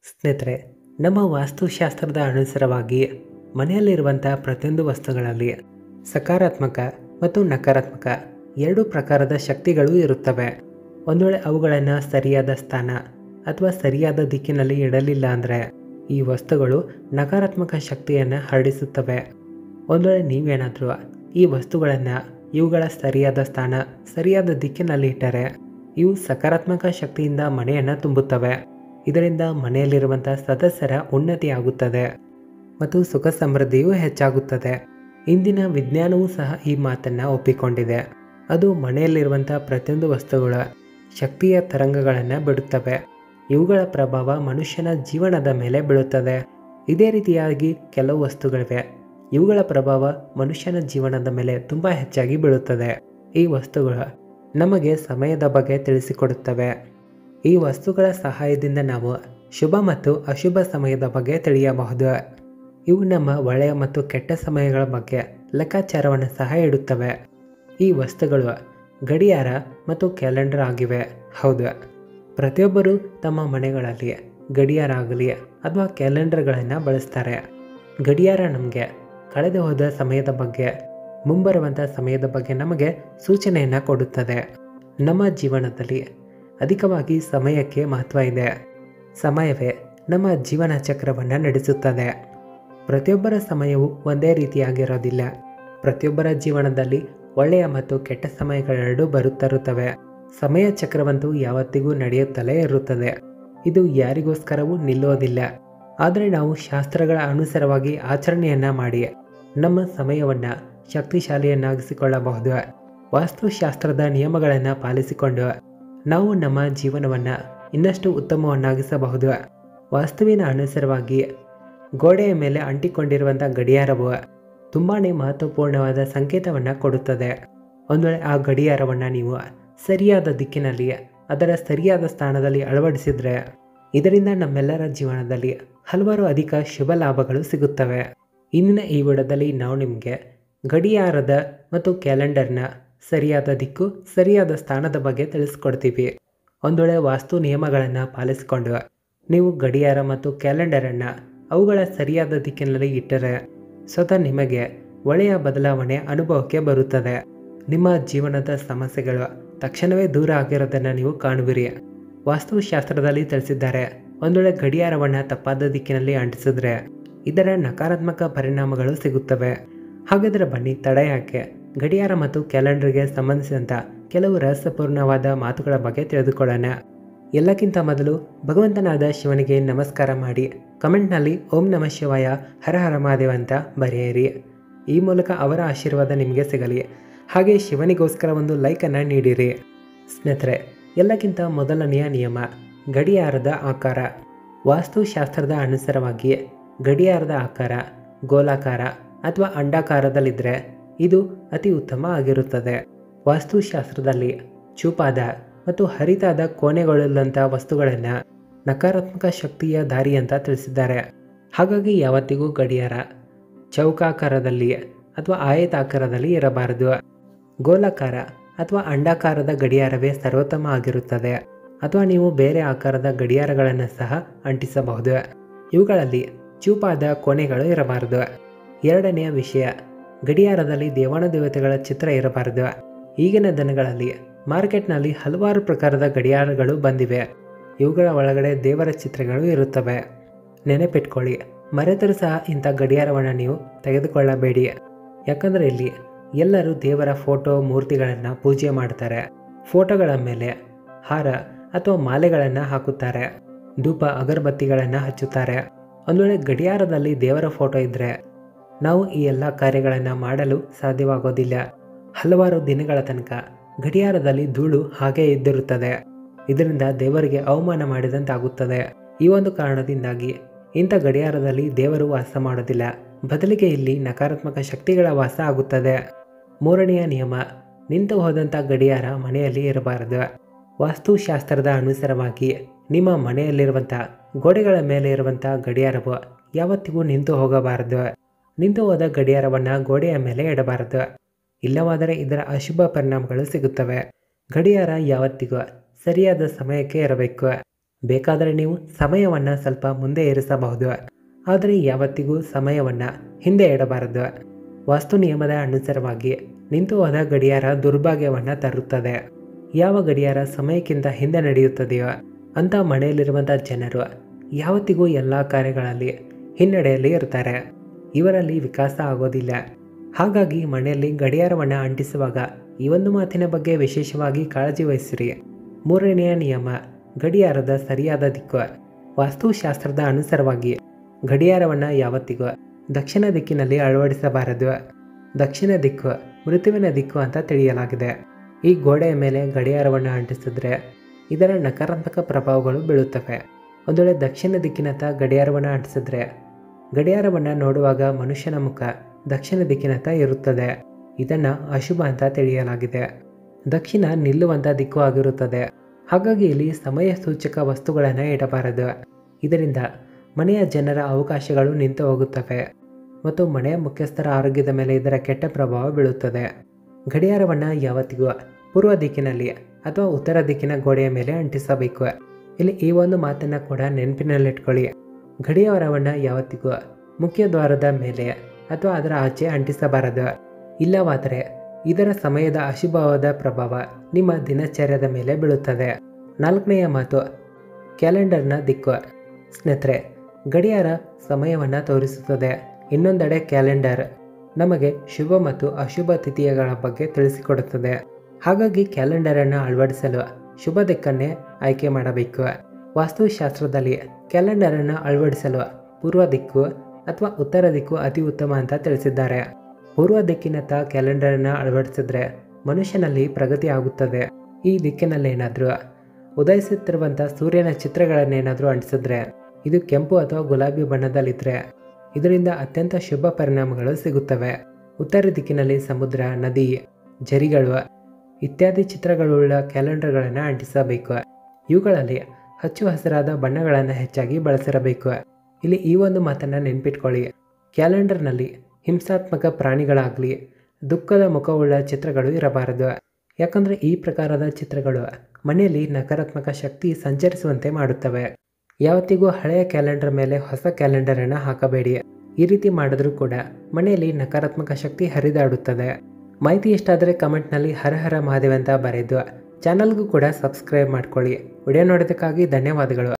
ಸ್ನೇಹಿತರೆ ನಮ್ಮ ವಾಸ್ತುಶಾಸ್ತ್ರದ ಅನುಸಾರವಾಗಿ ಮನೆಯಲ್ಲಿರುವಂಥ ಪ್ರತಿಯೊಂದು ವಸ್ತುಗಳಲ್ಲಿ ಸಕಾರಾತ್ಮಕ ಮತ್ತು ನಕಾರಾತ್ಮಕ ಎರಡು ಪ್ರಕಾರದ ಶಕ್ತಿಗಳು ಇರುತ್ತವೆ ಒಂದು ವೇಳೆ ಅವುಗಳನ್ನು ಸರಿಯಾದ ಸ್ಥಾನ ಅಥವಾ ಸರಿಯಾದ ದಿಕ್ಕಿನಲ್ಲಿ ಇಡಲಿಲ್ಲ ಅಂದರೆ ಈ ವಸ್ತುಗಳು ನಕಾರಾತ್ಮಕ ಶಕ್ತಿಯನ್ನು ಹರಡಿಸುತ್ತವೆ ಒಂದು ವೇಳೆ ನೀವೇನಾದರೂ ಈ ವಸ್ತುಗಳನ್ನು ಇವುಗಳ ಸರಿಯಾದ ಸ್ಥಾನ ಸರಿಯಾದ ದಿಕ್ಕಿನಲ್ಲಿ ಇಟ್ಟರೆ ಇವು ಸಕಾರಾತ್ಮಕ ಶಕ್ತಿಯಿಂದ ಮನೆಯನ್ನು ತುಂಬುತ್ತವೆ ಇದರಿಂದ ಮನೆಯಲ್ಲಿರುವಂಥ ಸದಸ್ಯರ ಉನ್ನತಿಯಾಗುತ್ತದೆ ಮತ್ತು ಸುಖ ಸಮೃದ್ಧಿಯೂ ಹೆಚ್ಚಾಗುತ್ತದೆ ಇಂದಿನ ವಿಜ್ಞಾನವೂ ಸಹ ಈ ಮಾತನ್ನು ಒಪ್ಪಿಕೊಂಡಿದೆ ಅದು ಮನೆಯಲ್ಲಿರುವಂಥ ಪ್ರತಿಯೊಂದು ವಸ್ತುಗಳ ಶಕ್ತಿಯ ತರಂಗಗಳನ್ನು ಬಿಡುತ್ತವೆ ಇವುಗಳ ಪ್ರಭಾವ ಮನುಷ್ಯನ ಜೀವನದ ಮೇಲೆ ಬೀಳುತ್ತದೆ ಇದೇ ರೀತಿಯಾಗಿ ಕೆಲವು ವಸ್ತುಗಳಿವೆ ಇವುಗಳ ಪ್ರಭಾವ ಮನುಷ್ಯನ ಜೀವನದ ಮೇಲೆ ತುಂಬ ಹೆಚ್ಚಾಗಿ ಬೀಳುತ್ತದೆ ಈ ವಸ್ತುಗಳು ನಮಗೆ ಸಮಯದ ಬಗ್ಗೆ ತಿಳಿಸಿಕೊಡುತ್ತವೆ ಈ ವಸ್ತುಗಳ ಸಹಾಯದಿಂದ ನಾವು ಶುಭ ಮತ್ತು ಅಶುಭ ಸಮಯದ ಬಗ್ಗೆ ತಿಳಿಯಬಹುದು ಇವು ನಮ್ಮ ಒಳ್ಳೆಯ ಮತ್ತು ಕೆಟ್ಟ ಸಮಯಗಳ ಬಗ್ಗೆ ಲೆಕ್ಕಾಚಾರವನ್ನು ಸಹ ಇಡುತ್ತವೆ ಈ ವಸ್ತುಗಳು ಗಡಿಯಾರ ಮತ್ತು ಕ್ಯಾಲೆಂಡರ್ ಆಗಿವೆ ಹೌದು ಪ್ರತಿಯೊಬ್ಬರು ತಮ್ಮ ಮನೆಗಳಲ್ಲಿ ಗಡಿಯಾರ ಆಗಲಿ ಅಥವಾ ಕ್ಯಾಲೆಂಡರ್ಗಳನ್ನು ಬಳಸ್ತಾರೆ ಗಡಿಯಾರ ನಮಗೆ ಕಳೆದು ಹೋದ ಸಮಯದ ಬಗ್ಗೆ ಮುಂಬರುವಂಥ ಸಮಯದ ಬಗ್ಗೆ ನಮಗೆ ಸೂಚನೆಯನ್ನು ಕೊಡುತ್ತದೆ ನಮ್ಮ ಜೀವನದಲ್ಲಿ ಅಧಿಕವಾಗಿ ಸಮಯಕ್ಕೆ ಮಹತ್ವ ಇದೆ ಸಮಯವೇ ನಮ್ಮ ಜೀವನ ಚಕ್ರವನ್ನು ನಡೆಸುತ್ತದೆ ಪ್ರತಿಯೊಬ್ಬರ ಸಮಯವು ಒಂದೇ ರೀತಿಯಾಗಿರೋದಿಲ್ಲ ಪ್ರತಿಯೊಬ್ಬರ ಜೀವನದಲ್ಲಿ ಒಳ್ಳೆಯ ಮತ್ತು ಕೆಟ್ಟ ಸಮಯಗಳೆರಡೂ ಬರುತ್ತಿರುತ್ತವೆ ಸಮಯ ಚಕ್ರವಂತೂ ಯಾವತ್ತಿಗೂ ನಡೆಯುತ್ತಲೇ ಇರುತ್ತದೆ ಇದು ಯಾರಿಗೋಸ್ಕರವೂ ನಿಲ್ಲುವುದಿಲ್ಲ ಆದರೆ ನಾವು ಶಾಸ್ತ್ರಗಳ ಅನುಸಾರವಾಗಿ ಆಚರಣೆಯನ್ನು ಮಾಡಿ ನಮ್ಮ ಸಮಯವನ್ನು ಶಕ್ತಿಶಾಲಿಯನ್ನಾಗಿಸಿಕೊಳ್ಳಬಹುದು ವಾಸ್ತುಶಾಸ್ತ್ರದ ನಿಯಮಗಳನ್ನು ಪಾಲಿಸಿಕೊಂಡು ನಾವು ನಮ್ಮ ಜೀವನವನ್ನು ಇನ್ನಷ್ಟು ಉತ್ತಮವನ್ನಾಗಿಸಬಹುದು ವಾಸ್ತುವಿನ ಅನುಸಾರವಾಗಿ ಗೋಡೆಯ ಮೇಲೆ ಅಂಟಿಕೊಂಡಿರುವಂಥ ಗಡಿಯಾರವು ತುಂಬಾ ಮಹತ್ವಪೂರ್ಣವಾದ ಸಂಕೇತವನ್ನು ಕೊಡುತ್ತದೆ ಒಂದು ವೇಳೆ ಆ ಗಡಿಯಾರವನ್ನು ನೀವು ಸರಿಯಾದ ದಿಕ್ಕಿನಲ್ಲಿ ಅದರ ಸರಿಯಾದ ಸ್ಥಾನದಲ್ಲಿ ಅಳವಡಿಸಿದರೆ ಇದರಿಂದ ನಮ್ಮೆಲ್ಲರ ಜೀವನದಲ್ಲಿ ಹಲವಾರು ಅಧಿಕ ಶುಭ ಲಾಭಗಳು ಸಿಗುತ್ತವೆ ಇಂದಿನ ಈ ವಿಡಿಯೋದಲ್ಲಿ ನಾವು ನಿಮಗೆ ಗಡಿಯಾರದ ಮತ್ತು ಕ್ಯಾಲೆಂಡರ್ನ ಸರಿಯಾದ ದಿಕ್ಕು ಸರಿಯಾದ ಸ್ಥಾನದ ಬಗ್ಗೆ ತಿಳಿಸ್ಕೊಡ್ತೀವಿ ಒಂದು ವೇಳೆ ವಾಸ್ತು ನಿಯಮಗಳನ್ನು ಪಾಲಿಸಿಕೊಂಡು ನೀವು ಗಡಿಯಾರ ಮತ್ತು ಕ್ಯಾಲೆಂಡರನ್ನು ಅವುಗಳ ಸರಿಯಾದ ದಿಕ್ಕಿನಲ್ಲಿ ಇಟ್ಟರೆ ಸ್ವತಃ ನಿಮಗೆ ಒಳ್ಳೆಯ ಬದಲಾವಣೆ ಅನುಭವಕ್ಕೆ ಬರುತ್ತದೆ ನಿಮ್ಮ ಜೀವನದ ಸಮಸ್ಯೆಗಳು ತಕ್ಷಣವೇ ದೂರ ಆಗಿರೋದನ್ನು ನೀವು ಕಾಣುವಿರಿ ವಾಸ್ತುಶಾಸ್ತ್ರದಲ್ಲಿ ತಿಳಿಸಿದ್ದಾರೆ ಒಂದು ವೇಳೆ ಗಡಿಯಾರವನ್ನು ತಪ್ಪಾದ ದಿಕ್ಕಿನಲ್ಲಿ ಅಂಟಿಸಿದ್ರೆ ಇದರ ನಕಾರಾತ್ಮಕ ಪರಿಣಾಮಗಳು ಸಿಗುತ್ತವೆ ಹಾಗಾದರೆ ಬನ್ನಿ ತಡ ಯಾಕೆ ಗಡಿಯಾರ ಮತ್ತು ಕ್ಯಾಲೆಂಡರ್ಗೆ ಸಂಬಂಧಿಸಿದಂಥ ಕೆಲವು ರಹಸ್ಯಪೂರ್ಣವಾದ ಮಾತುಗಳ ಬಗ್ಗೆ ತಿಳಿದುಕೊಳ್ಳೋಣ ಎಲ್ಲಕ್ಕಿಂತ ಮೊದಲು ಭಗವಂತನಾದ ಶಿವನಿಗೆ ನಮಸ್ಕಾರ ಮಾಡಿ ಕಮೆಂಟ್ನಲ್ಲಿ ಓಂ ನಮ ಶಿವಾಯ ಹರ ಹರ ಮಹಾದೇವ ಅಂತ ಬರೆಯಿರಿ ಈ ಮೂಲಕ ಅವರ ಆಶೀರ್ವಾದ ನಿಮಗೆ ಸಿಗಲಿ ಹಾಗೆ ಶಿವನಿಗೋಸ್ಕರ ಒಂದು ಲೈಕನ್ನು ನೀಡಿರಿ ಸ್ನೇಹಿತರೆ ಎಲ್ಲಕ್ಕಿಂತ ಮೊದಲನೆಯ ನಿಯಮ ಗಡಿಯಾರದ ಆಕಾರ ವಾಸ್ತುಶಾಸ್ತ್ರದ ಅನುಸಾರವಾಗಿ ಗಡಿಯಾರದ ಆಕಾರ ಗೋಲಾಕಾರ ಅಥವಾ ಅಂಡಾಕಾರದಲ್ಲಿದ್ದರೆ ಇದು ಅತಿ ಉತ್ತಮ ಆಗಿರುತ್ತದೆ ವಾಸ್ತುಶಾಸ್ತ್ರದಲ್ಲಿ ಚೂಪಾದ ಮತ್ತು ಹರಿತಾದ ಕೋಣೆಗಳುಳ್ಳಂಥ ವಸ್ತುಗಳನ್ನು ನಕಾರಾತ್ಮಕ ಶಕ್ತಿಯ ದಾರಿ ಅಂತ ತಿಳಿಸಿದ್ದಾರೆ ಹಾಗಾಗಿ ಯಾವತ್ತಿಗೂ ಗಡಿಯಾರ ಚೌಕಾಕಾರದಲ್ಲಿ ಅಥವಾ ಆಯತಾಕಾರದಲ್ಲಿ ಇರಬಾರದು ಗೋಲಾಕಾರ ಅಥವಾ ಅಂಡಾಕಾರದ ಗಡಿಯಾರವೇ ಸರ್ವೋತ್ತಮ ಆಗಿರುತ್ತದೆ ಅಥವಾ ನೀವು ಬೇರೆ ಆಕಾರದ ಗಡಿಯಾರಗಳನ್ನು ಸಹ ಅಂಟಿಸಬಹುದು ಇವುಗಳಲ್ಲಿ ಚೂಪಾದ ಕೋಣೆಗಳು ಇರಬಾರದು ಎರಡನೆಯ ವಿಷಯ ಗಡಿಯಾರದಲ್ಲಿ ದೇವಾನು ದೇವತೆಗಳ ಚಿತ್ರ ಇರಬಾರದು ಈಗಿನ ದಿನಗಳಲ್ಲಿ ಮಾರ್ಕೆಟ್ನಲ್ಲಿ ಹಲವಾರು ಪ್ರಕಾರದ ಗಡಿಯಾರಗಳು ಬಂದಿವೆ ಇವುಗಳ ಒಳಗಡೆ ದೇವರ ಚಿತ್ರಗಳು ಇರುತ್ತವೆ ನೆನಪಿಟ್ಕೊಳ್ಳಿ ಮರೆತರೂ ಸಹ ಇಂಥ ಗಡಿಯಾರವನ್ನು ನೀವು ತೆಗೆದುಕೊಳ್ಳಬೇಡಿ ಯಾಕಂದರೆ ಇಲ್ಲಿ ಎಲ್ಲರೂ ದೇವರ ಫೋಟೋ ಮೂರ್ತಿಗಳನ್ನು ಪೂಜೆ ಮಾಡ್ತಾರೆ ಫೋಟೋಗಳ ಮೇಲೆ ಹಾರ ಅಥವಾ ಮಾಲೆಗಳನ್ನು ಹಾಕುತ್ತಾರೆ ಧೂಪ ಅಗರಬತ್ತಿಗಳನ್ನು ಹಚ್ಚುತ್ತಾರೆ ಒಂದು ವೇಳೆ ಗಡಿಯಾರದಲ್ಲಿ ದೇವರ ಫೋಟೋ ಇದ್ದರೆ ನಾವು ಈ ಎಲ್ಲ ಕಾರ್ಯಗಳನ್ನು ಮಾಡಲು ಸಾಧ್ಯವಾಗೋದಿಲ್ಲ ಹಲವಾರು ದಿನಗಳ ತನಕ ಗಡಿಯಾರದಲ್ಲಿ ಧೂಳು ಹಾಗೆ ಇದ್ದಿರುತ್ತದೆ ಇದರಿಂದ ದೇವರಿಗೆ ಅವಮಾನ ಮಾಡಿದಂತಾಗುತ್ತದೆ ಈ ಒಂದು ಕಾರಣದಿಂದಾಗಿ ಇಂಥ ಗಡಿಯಾರದಲ್ಲಿ ದೇವರು ವಾಸ ಮಾಡೋದಿಲ್ಲ ಬದಲಿಗೆ ಇಲ್ಲಿ ನಕಾರಾತ್ಮಕ ಶಕ್ತಿಗಳ ವಾಸ ಆಗುತ್ತದೆ ಮೂರನೆಯ ನಿಯಮ ನಿಂತು ಹೋದಂಥ ಗಡಿಯಾರ ಮನೆಯಲ್ಲಿ ಇರಬಾರದು ವಾಸ್ತುಶಾಸ್ತ್ರದ ಅನುಸಾರವಾಗಿ ನಿಮ್ಮ ಮನೆಯಲ್ಲಿರುವಂಥ ಗೋಡೆಗಳ ಮೇಲೆ ಇರುವಂಥ ಗಡಿಯಾರವು ಯಾವತ್ತಿಗೂ ನಿಂತು ಹೋಗಬಾರದು ನಿಂತು ಹೋದ ಗಡಿಯಾರವನ್ನು ಗೋಡೆಯ ಮೇಲೆ ಇಡಬಾರದು ಇಲ್ಲವಾದರೆ ಇದರ ಅಶುಭ ಪರಿಣಾಮಗಳು ಸಿಗುತ್ತವೆ ಗಡಿಯಾರ ಯಾವತ್ತಿಗೂ ಸರಿಯಾದ ಸಮಯಕ್ಕೆ ಇರಬೇಕು ಬೇಕಾದರೆ ನೀವು ಸಮಯವನ್ನು ಸ್ವಲ್ಪ ಮುಂದೆ ಏರಿಸಬಹುದು ಆದರೆ ಯಾವತ್ತಿಗೂ ಸಮಯವನ್ನು ಹಿಂದೆ ಇಡಬಾರದು ವಾಸ್ತು ನಿಯಮದ ಅನುಸಾರವಾಗಿ ನಿಂತು ಹೋದ ಗಡಿಯಾರ ದುರ್ಭಾಗ್ಯವನ್ನು ತರುತ್ತದೆ ಯಾವ ಗಡಿಯಾರ ಸಮಯಕ್ಕಿಂತ ಹಿಂದೆ ನಡೆಯುತ್ತದೆಯೋ ಅಂಥ ಮನೆಯಲ್ಲಿರುವಂಥ ಜನರು ಯಾವತ್ತಿಗೂ ಎಲ್ಲ ಕಾರ್ಯಗಳಲ್ಲಿ ಹಿನ್ನಡೆಯಲ್ಲಿ ಇರ್ತಾರೆ ಇವರಲ್ಲಿ ವಿಕಾಸ ಆಗೋದಿಲ್ಲ ಹಾಗಾಗಿ ಮನೆಯಲ್ಲಿ ಗಡಿಯಾರವನ್ನು ಅಂಟಿಸುವಾಗ ಈ ಒಂದು ಮಾತಿನ ಬಗ್ಗೆ ವಿಶೇಷವಾಗಿ ಕಾಳಜಿ ವಹಿಸಿರಿ ಮೂರನೆಯ ನಿಯಮ ಗಡಿಯಾರದ ಸರಿಯಾದ ದಿಕ್ಕು ವಾಸ್ತುಶಾಸ್ತ್ರದ ಅನುಸಾರವಾಗಿ ಗಡಿಯಾರವನ್ನು ಯಾವತ್ತಿಗೂ ದಕ್ಷಿಣ ದಿಕ್ಕಿನಲ್ಲಿ ಅಳವಡಿಸಬಾರದು ದಕ್ಷಿಣ ದಿಕ್ಕು ಮೃತ್ಯುವಿನ ದಿಕ್ಕು ಅಂತ ತಿಳಿಯಲಾಗಿದೆ ಈ ಗೋಡೆಯ ಮೇಲೆ ಗಡಿಯಾರವನ್ನು ಅಂಟಿಸಿದ್ರೆ ಇದರ ನಕಾರಾತ್ಮಕ ಪ್ರಭಾವಗಳು ಬೀಳುತ್ತವೆ ಒಂದು ವೇಳೆ ದಕ್ಷಿಣ ದಿಕ್ಕಿನತ್ತ ಗಡಿಯಾರವನ್ನು ಅಂಟಿಸಿದ್ರೆ ಗಡಿಯಾರವನ್ನು ನೋಡುವಾಗ ಮನುಷ್ಯನ ಮುಖ ದಕ್ಷಿಣ ದಿಕ್ಕಿನತ್ತ ಇರುತ್ತದೆ ಇದನ್ನು ಅಶುಭ ಅಂತ ತಿಳಿಯಲಾಗಿದೆ ದಕ್ಷಿಣ ನಿಲ್ಲುವಂಥ ದಿಕ್ಕು ಆಗಿರುತ್ತದೆ ಹಾಗಾಗಿ ಇಲ್ಲಿ ಸಮಯ ಸೂಚಕ ವಸ್ತುಗಳನ್ನು ಇಡಬಾರದು ಇದರಿಂದ ಮನೆಯ ಜನರ ಅವಕಾಶಗಳು ನಿಂತು ಹೋಗುತ್ತವೆ ಮತ್ತು ಮನೆಯ ಮುಖ್ಯಸ್ಥರ ಆರೋಗ್ಯದ ಮೇಲೆ ಇದರ ಕೆಟ್ಟ ಪ್ರಭಾವ ಬೀಳುತ್ತದೆ ಗಡಿಯಾರವನ್ನು ಯಾವತ್ತಿಗೂ ಪೂರ್ವ ದಿಕ್ಕಿನಲ್ಲಿ ಅಥವಾ ಉತ್ತರ ದಿಕ್ಕಿನ ಗೋಡೆಯ ಮೇಲೆ ಅಂಟಿಸಬೇಕು ಇಲ್ಲಿ ಈ ಒಂದು ಮಾತನ್ನು ಕೂಡ ನೆನಪಿನಲ್ಲಿಟ್ಕೊಳ್ಳಿ ಗಡಿಯಾರವನ್ನು ಯಾವತ್ತಿಗೂ ಮುಖ್ಯ ದ್ವಾರದ ಮೇಲೆ ಅಥವಾ ಅದರ ಆಚೆ ಅಂಟಿಸಬಾರದು ಇಲ್ಲವಾದರೆ ಇದರ ಸಮಯದ ಅಶುಭವಾದ ಪ್ರಭಾವ ನಿಮ್ಮ ದಿನಚರ್ಯದ ಮೇಲೆ ಬೀಳುತ್ತದೆ ನಾಲ್ಕನೆಯ ಮಾತು ಕ್ಯಾಲೆಂಡರ್ನ ದಿಕ್ಕು ಸ್ನೇಹಿತರೆ ಗಡಿಯಾರ ಸಮಯವನ್ನು ತೋರಿಸುತ್ತದೆ ಇನ್ನೊಂದೆಡೆ ಕ್ಯಾಲೆಂಡರ್ ನಮಗೆ ಶುಭ ಮತ್ತು ಅಶುಭ ತಿಥಿಯಗಳ ಬಗ್ಗೆ ತಿಳಿಸಿಕೊಡುತ್ತದೆ ಹಾಗಾಗಿ ಕ್ಯಾಲೆಂಡರನ್ನು ಅಳವಡಿಸಲು ಶುಭ ದಿಕ್ಕನ್ನೇ ಆಯ್ಕೆ ಮಾಡಬೇಕು ವಾಸ್ತುಶಾಸ್ತ್ರದಲ್ಲಿ ಕ್ಯಾಲೆಂಡರನ್ನು ಅಳವಡಿಸಲು ಪೂರ್ವ ದಿಕ್ಕು ಅಥವಾ ಉತ್ತರ ದಿಕ್ಕು ಅತಿ ಉತ್ತಮ ಅಂತ ತಿಳಿಸಿದ್ದಾರೆ ಪೂರ್ವ ದಿಕ್ಕಿನತ್ತ ಕ್ಯಾಲೆಂಡರನ್ನು ಅಳವಡಿಸಿದ್ರೆ ಮನುಷ್ಯನಲ್ಲಿ ಪ್ರಗತಿ ಆಗುತ್ತದೆ ಈ ದಿಕ್ಕಿನಲ್ಲೇನಾದರೂ ಉದಯಿಸುತ್ತಿರುವಂಥ ಸೂರ್ಯನ ಚಿತ್ರಗಳನ್ನೇನಾದರೂ ಅಂಟಿಸಿದ್ರೆ ಇದು ಕೆಂಪು ಅಥವಾ ಗುಲಾಬಿ ಬಣ್ಣದಲ್ಲಿದ್ದರೆ ಇದರಿಂದ ಅತ್ಯಂತ ಶುಭ ಪರಿಣಾಮಗಳು ಸಿಗುತ್ತವೆ ಉತ್ತರ ದಿಕ್ಕಿನಲ್ಲಿ ಸಮುದ್ರ ನದಿ ಝರಿಗಳು ಇತ್ಯಾದಿ ಚಿತ್ರಗಳುಳ್ಳ ಕ್ಯಾಲೆಂಡರ್ಗಳನ್ನು ಅಂಟಿಸಬೇಕು ಇವುಗಳಲ್ಲಿ ಹಚ್ಚು ಹಸಿರಾದ ಬಣ್ಣಗಳನ್ನು ಹೆಚ್ಚಾಗಿ ಬಳಸಿರಬೇಕು ಇಲ್ಲಿ ಈ ಒಂದು ಮಾತನ್ನು ನೆನ್ಪಿಟ್ಕೊಳ್ಳಿ ಕ್ಯಾಲೆಂಡರ್ನಲ್ಲಿ ಹಿಂಸಾತ್ಮಕ ಪ್ರಾಣಿಗಳಾಗಲಿ ದುಃಖದ ಮುಖವುಳ್ಳ ಚಿತ್ರಗಳು ಇರಬಾರದು ಯಾಕಂದರೆ ಈ ಪ್ರಕಾರದ ಚಿತ್ರಗಳು ಮನೆಯಲ್ಲಿ ನಕಾರಾತ್ಮಕ ಶಕ್ತಿ ಸಂಚರಿಸುವಂತೆ ಮಾಡುತ್ತವೆ ಯಾವತ್ತಿಗೂ ಹಳೆಯ ಕ್ಯಾಲೆಂಡರ್ ಮೇಲೆ ಹೊಸ ಕ್ಯಾಲೆಂಡರನ್ನು ಹಾಕಬೇಡಿ ಈ ರೀತಿ ಮಾಡಿದ್ರೂ ಕೂಡ ಮನೆಯಲ್ಲಿ ನಕಾರಾತ್ಮಕ ಶಕ್ತಿ ಹರಿದಾಡುತ್ತದೆ ಮಾಹಿತಿ ಇಷ್ಟ ಆದರೆ ಕಮೆಂಟ್ನಲ್ಲಿ ಹರ ಹರ ಮಹಾದೇವ್ ಅಂತ ಬರೆದು ಚಾನಲ್ಗೂ ಕೂಡ ಸಬ್ಸ್ಕ್ರೈಬ್ ಮಾಡ್ಕೊಳ್ಳಿ ವಿಡಿಯೋ ನೋಡೋದಕ್ಕಾಗಿ ಧನ್ಯವಾದಗಳು